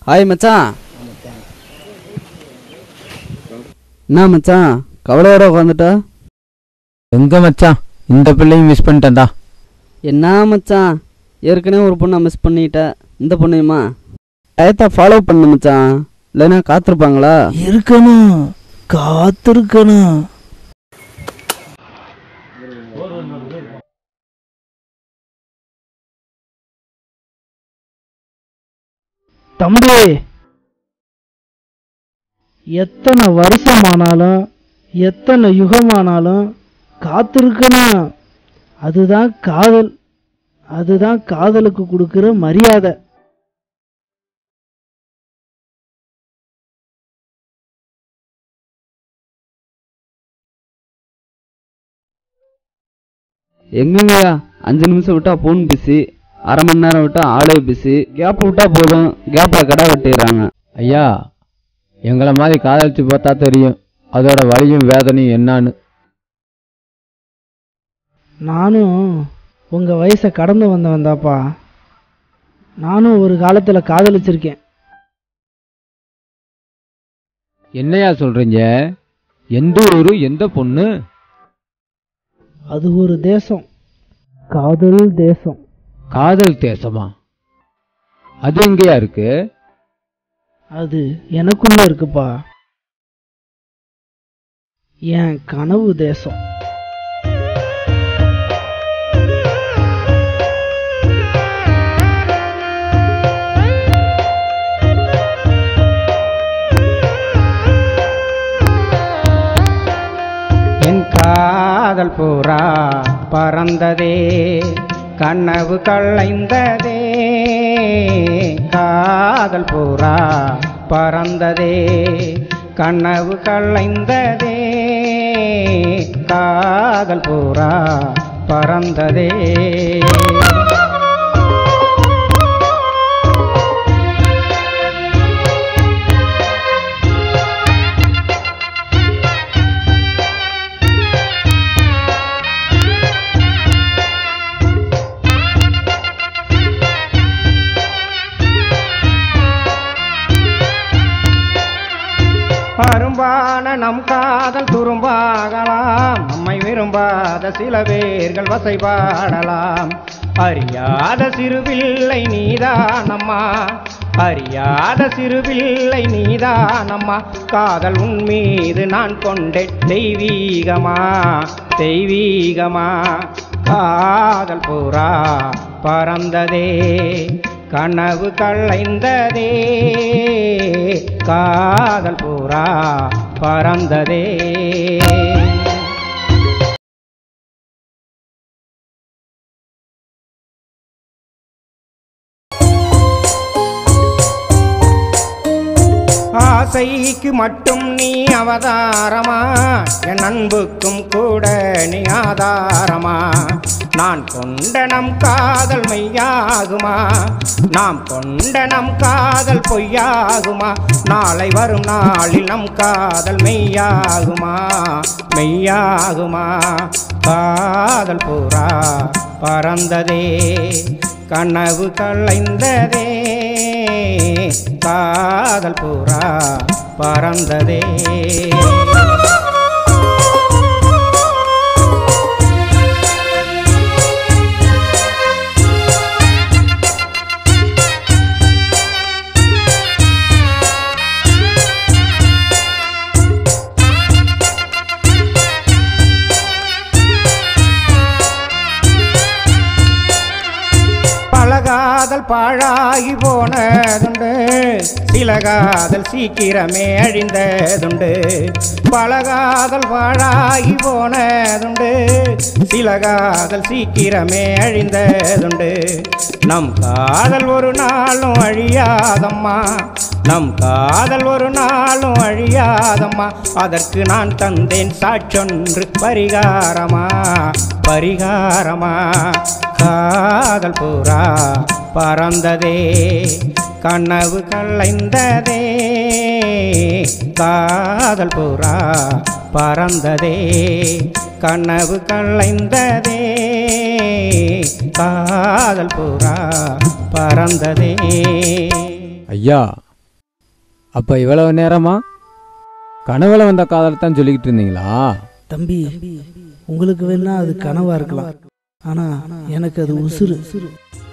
hi மச்சான் என்ன மச்சான் கவலையோட உட்காந்துட்டா எங்க மச்சான் இந்த பிள்ளையும் மிஸ் பண்ணிட்டேன்டா என்ன மச்சான் ஏற்கனவே ஒரு பொண்ணை மிஸ் பண்ணிட்ட இந்த பொண்ணையுமா டயத்தை ஃபாலோ பண்ணு மச்சான் இல்லைன்னா காத்திருப்பாங்களா இருக்கணும் காத்திருக்கணும் தம்பி எத்தனை வருஷமானாலும் எத்தனை யுகமானாலும் காத்திருக்கணும் அதுதான் காதல் அதுதான் காதலுக்கு கொடுக்கிற மரியாதை எங்கங்கய்யா அஞ்சு நிமிஷம் விட்டா ஃபோன் பிஸி அரை மணி நேரம் விட்டா ஆளே பிஸி கேப் விட்டா போதும் கேப்பில் கடை வெட்டிடுறாங்க ஐயா எங்களை மாதிரி காதலிச்சு பார்த்தா தெரியும் அதோட வலியும் வேதனையும் என்னான்னு நானும் உங்க வயசை கடந்து வந்தவன் தாப்பா நானும் ஒரு காலத்துல காதலிச்சிருக்கேன் என்னையா சொல்றீங்க எந்த ஊரு எந்த பொண்ணு அது ஒரு தேசம் காதல் தேசம் காதல் தேசமா அது எங்கேயா இருக்கு அது எனக்குள்ள இருக்குப்பா என் கனவு தேசம் என் காதல் பூரா பறந்ததே கனவு களைந்ததே காதல் பூரா பறந்ததே கனவு களைந்ததே காதல் பூரா பறந்ததே அரும்பான நம் காதல் துரும்பாகலாம் நம்மை விரும்பாத சில பேர்கள் வசைபாடலாம் அறியாத சிறுபிள்ளை நீதானம்மா அறியாத சிறுபிள்ளை நீதானம்மா காதல் உன் மீது நான் கொண்டே தெய்வீகமா தெய்வீகமா காதல் பூரா பறந்ததே கனவு களைந்ததே காதல் பூரா பறந்ததே ஆசைக்கு மட்டும் நீ அவதாரமா என் அன்புக்கும் கூட நீ ஆதாரமா நான் கொண்ட நம் காதல் மெய்யாகுமா நாம் கொண்ட நம் காதல் பொய்யாகுமா நாளை வரும் நாளில் நம் காதல் மெய்யாகுமா மெய்யாகுமா காதல் பூரா பறந்ததே கனவு களைந்ததே காதல் பூரா பறந்ததே பழகாதல் பாழாகி போனதுண்டு சில காதல் சீக்கிரமே அழிந்ததுண்டு பழகாதல் பாழாகி போனதுண்டு சில காதல் சீக்கிரமே அழிந்ததுண்டு நம் காதல் ஒரு நாளும் அழியாதம்மா நம் காதல் ஒரு நாளும் அழியாதம்மா அதற்கு நான் தந்தேன் சாற்றொன்று பரிகாரமா பரிகாரமா காதல் பூரா பறந்ததே கனவு களைந்ததே காதல் பூரா பறந்ததே கனவு களைந்ததே காதல் பூரா பறந்ததே ஐயா அப்போ இவ்வளவு நேரமா கனவுல வந்த காதல் தான் சொல்லிக்கிட்டு இருந்தீங்களா தம்பி உங்களுக்கு வேணா அது கனவா இருக்கலாம் ஆனா எனக்கு அது உசுறு